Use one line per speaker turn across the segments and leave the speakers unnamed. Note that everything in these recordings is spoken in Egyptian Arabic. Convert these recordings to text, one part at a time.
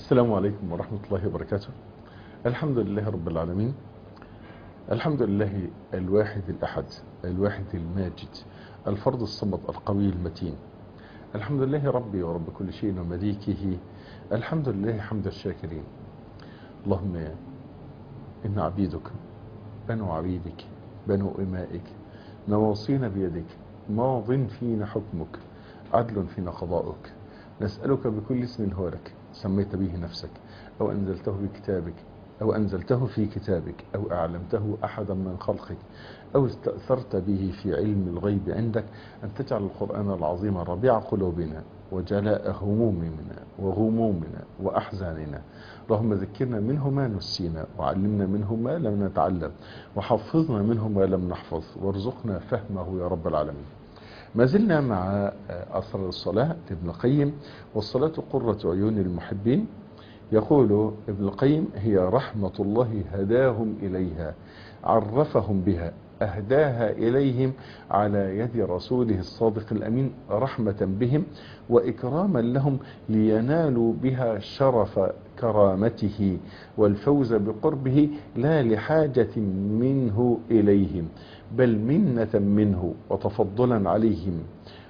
السلام عليكم ورحمة الله وبركاته الحمد لله رب العالمين الحمد لله الواحد الأحد الواحد الماجد الفرد الصمد القوي المتين الحمد لله ربي ورب كل شيء ومليكه الحمد لله حمد الشاكرين اللهم إن عبيدك بنو عبيدك بنو إمائك نواصينا بيدك ماض فينا حكمك عدل فينا قضاؤك نسألك بكل اسم هو لك سميت به نفسك أو أنزلته بكتابك أو أنزلته في كتابك أو أعلمته أحدا من خلقك أو استأثرت به في علم الغيب عندك أن تجعل القرآن العظيم ربيع قلوبنا وجلاء همومنا وغمومنا وأحزاننا اللهم ذكرنا منه ما نسينا وعلمنا منه ما لم نتعلم وحفظنا منه ما لم نحفظ وارزقنا فهمه يا رب العالمين ما زلنا مع أثر الصلاة لابن القيم والصلاة قرة عيون المحبين يقول ابن القيم هي رحمة الله هداهم إليها عرفهم بها أهداها إليهم على يد رسوله الصادق الأمين رحمة بهم وإكراما لهم لينالوا بها شرف كرامته والفوز بقربه لا لحاجة منه إليهم بل منة منه وتفضلا عليهم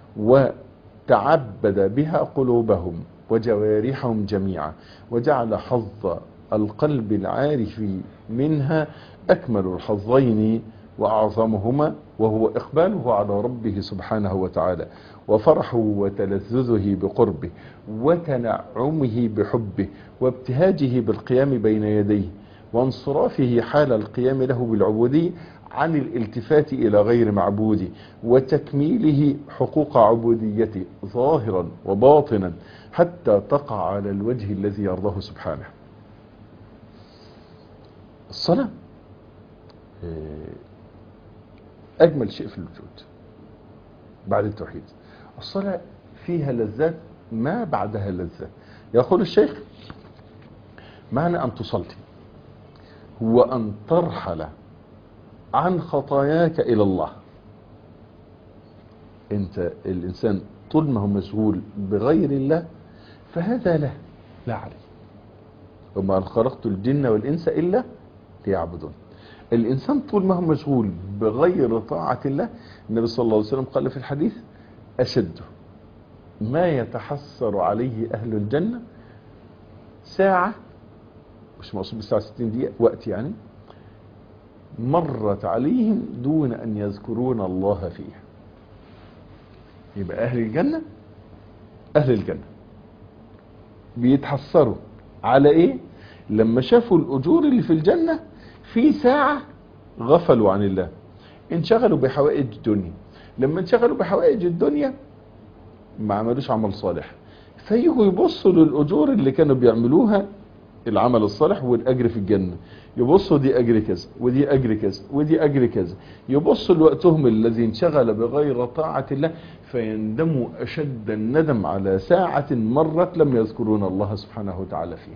وتعبد بها قلوبهم وجوارحهم جميعا وجعل حظ القلب العارف منها أكمل الحظين وأعظمهما وهو إقباله على ربه سبحانه وتعالى وفرحه وتلذذه بقربه وتنعمه بحبه وابتهاجه بالقيام بين يديه وانصرافه حال القيام له بالعبودية عن الالتفات إلى غير معبوده وتكميله حقوق عبوديته ظاهرا وباطنا حتى تقع على الوجه الذي يرضاه سبحانه الصلاة أجمل شيء في الوجود بعد التوحيد الصلاة فيها لذات ما بعدها لذة يقول الشيخ معنى أن تصلي هو أن ترحل عن خطاياك إلى الله أنت الإنسان طول ما هو مشغول بغير الله فهذا له لا عليه وما خلقت الجن والإنس إلا ليعبدون الإنسان طول ما هو مشغول بغير طاعة الله النبي صلى الله عليه وسلم قال في الحديث أشد ما يتحسر عليه أهل الجنة ساعة مش مقصود بالساعة 60 دقيقة وقت يعني مرت عليهم دون أن يذكرون الله فيها يبقى أهل الجنة أهل الجنة بيتحسروا على إيه لما شافوا الأجور اللي في الجنة في ساعة غفلوا عن الله انشغلوا بحوائج الدنيا لما انشغلوا بحوائج الدنيا ما عملوش عمل صالح فيجوا يبصوا للأجور اللي كانوا بيعملوها العمل الصالح والأجر في الجنة يبصوا دي أجر كذا ودي أجر كذا ودي أجر كذا يبصوا لوقتهم الذي انشغل بغير طاعة الله فيندموا أشد الندم على ساعة مرت لم يذكرون الله سبحانه وتعالى فيها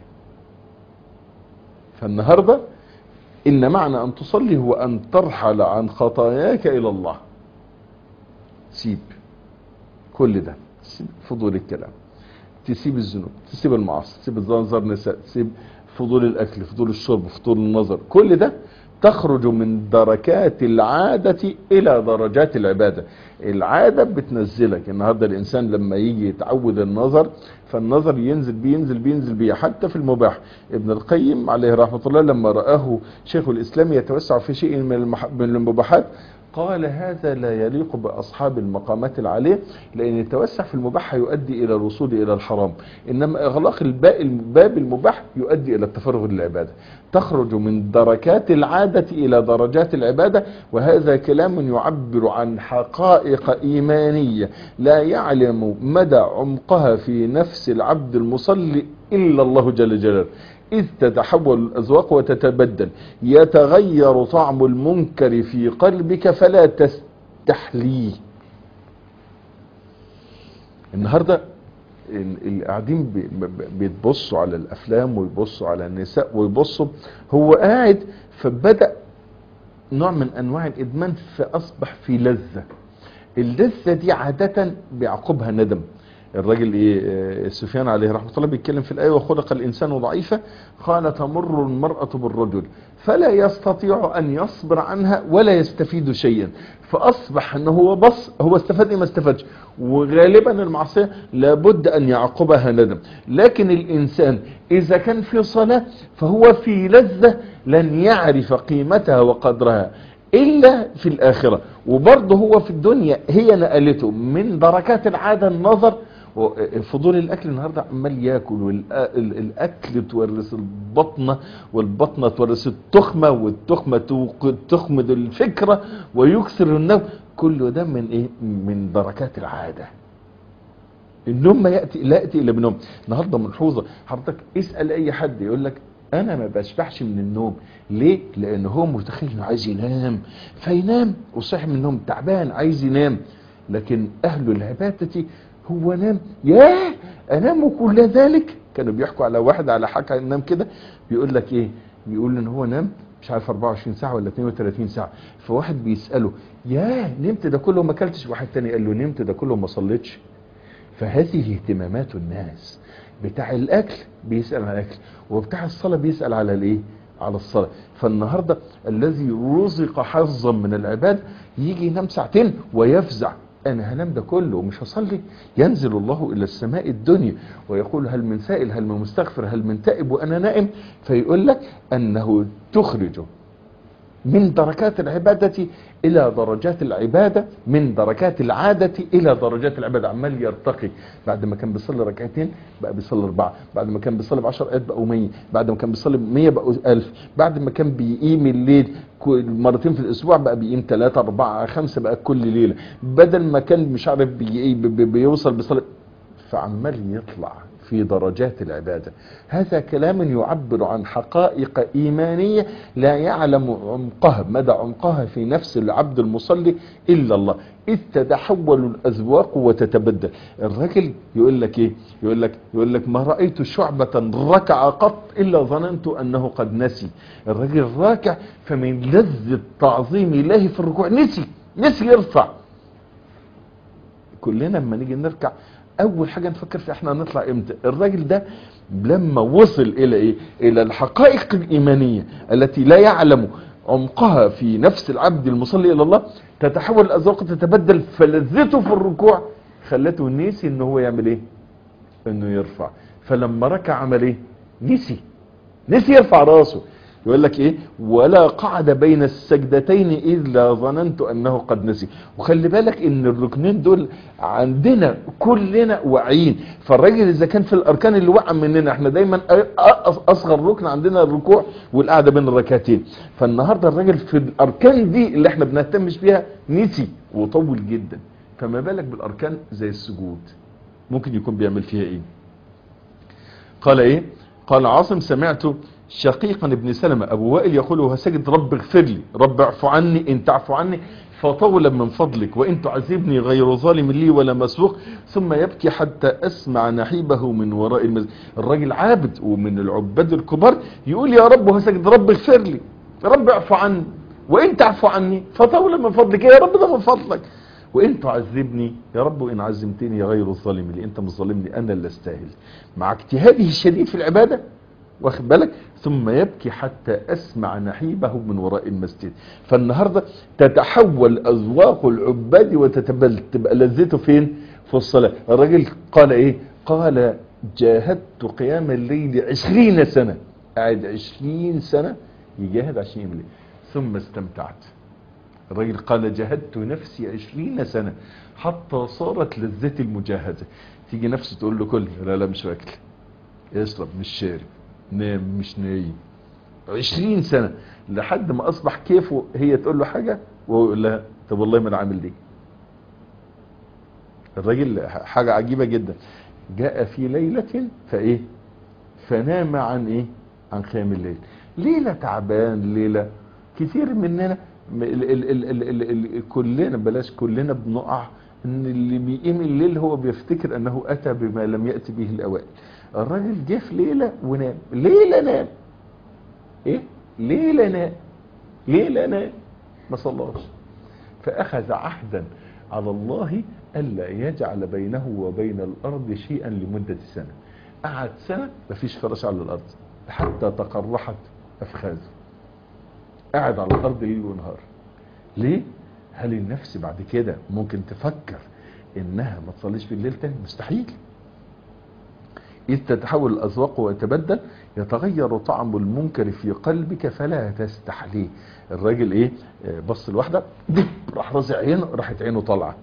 فالنهاردة إن معنى أن تصلي هو أن ترحل عن خطاياك إلى الله سيب كل ده تسيب فضول الكلام تسيب الذنوب تسيب المعاصي تسيب الزنزر نساء تسيب فضول الأكل فضول الشرب فضول النظر كل ده تخرج من دركات العادة إلى درجات العبادة العادة بتنزلك النهاردة الإنسان لما يجي يتعود النظر فالنظر ينزل بيه ينزل بيه ينزل بيه حتى في المباح ابن القيم عليه رحمة الله لما رآه شيخ الإسلام يتوسع في شيء من المباحات قال هذا لا يليق بأصحاب المقامات العالية لأن التوسع في المباح يؤدي إلى الوصول إلى الحرام إنما إغلاق الباب المباح يؤدي إلى التفرغ للعبادة تخرج من دركات العادة إلى درجات العبادة وهذا كلام يعبر عن حقائق إيمانية لا يعلم مدى عمقها في نفس العبد المصلي إلا الله جل جلاله إذ تتحول الأذواق وتتبدل يتغير طعم المنكر في قلبك فلا تستحليه النهاردة اللي قاعدين بيتبصوا على الأفلام ويبصوا على النساء ويبصوا هو قاعد فبدأ نوع من أنواع الإدمان فأصبح في لذة اللذة دي عادة بيعقبها ندم الراجل ايه سفيان عليه رحمه الله بيتكلم في الايه وخلق الانسان ضعيفا قال تمر المراه بالرجل فلا يستطيع ان يصبر عنها ولا يستفيد شيئا فاصبح ان هو بص هو استفاد ايه ما استفادش وغالبا المعصيه لابد ان يعقبها ندم لكن الانسان اذا كان في صلاه فهو في لذه لن يعرف قيمتها وقدرها الا في الاخره وبرضه هو في الدنيا هي نقلته من دركات العاده النظر فضول الاكل النهارده عمال ياكل والاكل تورث البطنه والبطنه تورث التخمه والتخمه تخمد الفكره ويكثر النوم كل ده من ايه من دركات العاده النوم ما ياتي لا ياتي الا بنوم النهارده ملحوظه حضرتك اسال اي حد يقول لك انا ما بشبعش من النوم ليه لان هو متخيل انه عايز ينام فينام وصحي من النوم تعبان عايز ينام لكن اهل العباده هو نام ياه انام كل ذلك كانوا بيحكوا على واحد على حكى نام كده بيقول لك ايه بيقول ان هو نام مش عارف 24 ساعه ولا 32 ساعه فواحد بيساله ياه نمت ده كله ما اكلتش واحد تاني قال له نمت ده كله ما صليتش فهذه اهتمامات الناس بتاع الاكل بيسال على الاكل وبتاع الصلاه بيسال على الايه على الصلاه فالنهارده الذي رزق حظا من العباد يجي ينام ساعتين ويفزع انا هنام ده كله ومش هصلي ينزل الله الى السماء الدنيا ويقول هل من سائل هل من مستغفر هل من تائب وانا نائم فيقول لك انه تخرج من دركات العبادة إلى درجات العبادة من دركات العادة إلى درجات العبادة عمال يرتقي بعد ما كان بيصلي ركعتين بقى بيصلي أربعة بعد ما كان بيصلي بعشر آيات بقوا 100 بعد ما كان بيصلي 100 بقوا 1000 بعد ما كان بيقيم الليل مرتين في الأسبوع بقى بيقيم ثلاثة أربعة خمسة بقى كل ليلة بدل ما كان مش عارف بي بي بيوصل بيصلي فعمال يطلع في درجات العبادة هذا كلام يعبر عن حقائق إيمانية لا يعلم عمقها مدى عمقها في نفس العبد المصلي إلا الله إذ تتحول الأذواق وتتبدل الراجل يقول لك إيه يقول لك يقول لك ما رأيت شعبة ركع قط إلا ظننت أنه قد نسي الراجل راكع فمن لذة تعظيم الله في الركوع نسي نسي يرفع كلنا لما نيجي نركع اول حاجة نفكر في احنا هنطلع امتى الراجل ده لما وصل الى ايه الى الحقائق الايمانية التي لا يعلم عمقها في نفس العبد المصلي الى الله تتحول الاذواق تتبدل فلذته في الركوع خلته نسي ان هو يعمل ايه انه يرفع فلما ركع عمل ايه نسي نسي يرفع راسه يقول لك ايه ولا قعد بين السجدتين الا ظننت انه قد نسي وخلي بالك ان الركنين دول عندنا كلنا واعيين فالراجل اذا كان في الاركان اللي وقع مننا احنا دايما اصغر ركن عندنا الركوع والقعده بين الركعتين فالنهارده الراجل في الاركان دي اللي احنا بنهتمش بيها نسي وطول جدا فما بالك بالاركان زي السجود ممكن يكون بيعمل فيها ايه قال ايه قال عاصم سمعت شقيقا ابن سلمة ابو وائل يقول وهو سجد رب اغفر لي رب اعفو عني ان تعفو عني فطولا من فضلك وان تعذبني غير ظالم لي ولا مسبوق ثم يبكي حتى اسمع نحيبه من وراء المسجد الراجل عابد ومن العباد الكبار يقول يا رب وهو سجد رب اغفر لي رب اعفو عني وان تعفو عني فطولا من فضلك يا رب ده من فضلك وان تعذبني يا رب وان عزمتني غير الظالم لي انت مش ظالمني انا اللي استاهل مع اجتهاده الشديد في العباده واخد بالك ثم يبكي حتى اسمع نحيبه من وراء المسجد فالنهاردة تتحول اذواق العباد وتتبل تبقى لذته فين في الصلاة الراجل قال ايه قال جاهدت قيام الليل عشرين سنة قاعد عشرين سنة يجاهد عشان يعمل ايه ثم استمتعت الراجل قال جاهدت نفسي عشرين سنة حتى صارت لذتي المجاهدة تيجي نفسه تقول له كل لا لا مش واكل اشرب مش شارب نام مش نايم عشرين سنة لحد ما اصبح كيفه هي تقول له حاجة وهو يقول لها طب والله ما انا عامل دي الراجل حاجة عجيبة جدا جاء في ليلة فايه فنام عن ايه عن قيام الليل ليلة تعبان ليلة كثير مننا ال ال ال ال ال ال كلنا بلاش كلنا بنقع ان اللي بيقيم الليل هو بيفتكر انه اتى بما لم يأتي به الاوائل الراجل جه في ليلة ونام ليلة نام ايه ليلة نام ليلة نام ما صلاش فاخذ عهدا على الله ألا يجعل بينه وبين الأرض شيئا لمدة سنة قعد سنة مفيش فراش على الأرض حتى تقرحت أفخاذه قاعد على الأرض ليل ونهار ليه؟ هل النفس بعد كده ممكن تفكر إنها ما تصليش في الليل تاني مستحيل إذ تتحول الأذواق ويتبدل يتغير طعم المنكر في قلبك فلا تستحليه الراجل إيه آه، بص الواحدة دب راح رازع عينه راحت عينه طالعة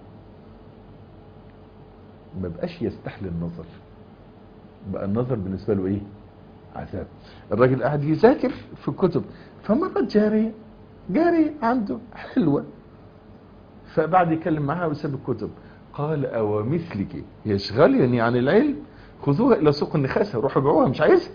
ما بقاش يستحلي النظر بقى النظر بالنسبة له إيه عذاب الراجل قاعد يذاكر في الكتب فمرت جارية جارية عنده حلوة فبعد يكلم معها وساب الكتب قال أو مثلك يشغلني عن العلم خذوها إلى سوق النخاسة روحوا بيعوها مش عايزها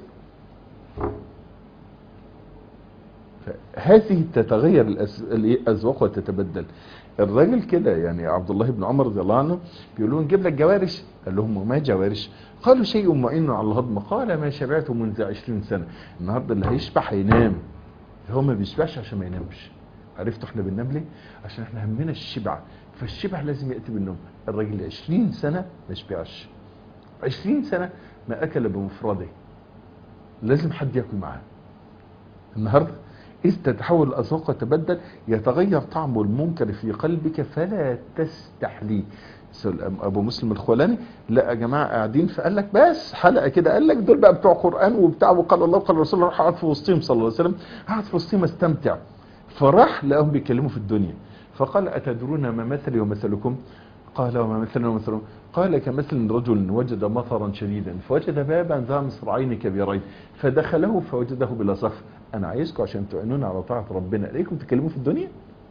هذه تتغير الأس- الأذواق وتتبدل الراجل كده يعني عبد الله بن عمر رضي الله عنه بيقول لهم نجيب لك جوارش قال لهم وما جوارش قالوا شيء معين على الهضم قال ما شبعت منذ عشرين سنة النهاردة اللي هيشبع هينام هو ما بيشبعش عشان ما ينامش عرفتوا احنا بننام ليه عشان احنا همنا الشبع فالشبع لازم يأتي بالنوم الراجل 20 سنة ما شبعش 20 سنة ما أكل بمفرده لازم حد يأكل معاه النهاردة إذ تتحول الأذواق وتبدل يتغير طعم المنكر في قلبك فلا تستحليه سل- أبو مسلم الخولاني لا يا جماعة قاعدين فقال لك بس حلقة كده قال لك دول بقى بتوع قرآن وبتاع وقال الله وقال الرسول راح قعد في وسطهم صلى الله عليه وسلم قعد في وسطهم استمتع فراح لقاهم بيتكلموا في الدنيا فقال أتدرون ما مثلي ومثلكم قال وما مثلنا ومثلهم قال كمثل رجل وجد مطرا شديدا فوجد بابا ذا مصراعين كبيرين فدخله فوجده بلا سقف انا عايزكم عشان تعينون على طاعه ربنا ليكم تكلموا في الدنيا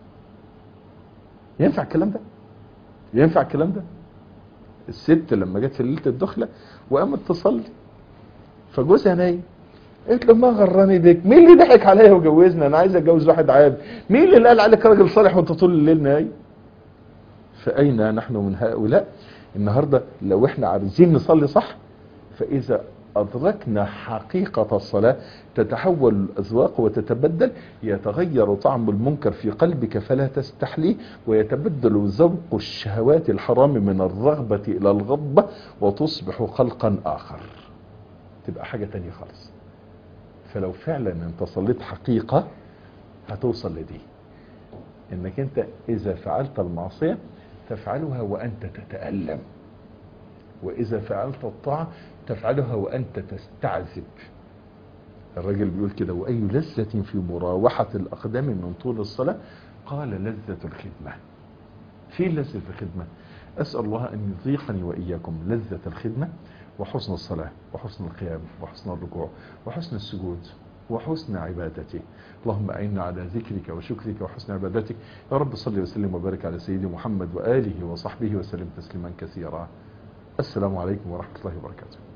ينفع الكلام ده ينفع الكلام ده الست لما جت في ليله الدخله وقامت تصلي فجوزها نايم قلت له ما غرني بك مين اللي ضحك عليا وجوزنا انا عايز اتجوز واحد عادي مين اللي قال عليك راجل صالح وانت طول الليل نايم فأين نحن من هؤلاء النهاردة لو احنا عايزين نصلي صح فإذا أدركنا حقيقة الصلاة تتحول الأذواق وتتبدل يتغير طعم المنكر في قلبك فلا تستحليه ويتبدل ذوق الشهوات الحرام من الرغبة إلى الغضبة وتصبح خلقا آخر تبقى حاجة تانية خالص فلو فعلا انت صليت حقيقة هتوصل لدي انك انت اذا فعلت المعصية تفعلها وانت تتألم واذا فعلت الطاعة تفعلها وانت تستعذب الراجل بيقول كده واي لذة في مراوحة الاقدام من طول الصلاة قال لذة الخدمة في لذة الخدمة اسأل الله ان يذيقني واياكم لذة الخدمة وحسن الصلاة وحسن القيام وحسن الركوع وحسن السجود وحسن عبادته اللهم أعنا على ذكرك وشكرك وحسن عبادتك يا رب صل وسلم وبارك على سيدي محمد وآله وصحبه وسلم تسليما كثيرا السلام عليكم ورحمة الله وبركاته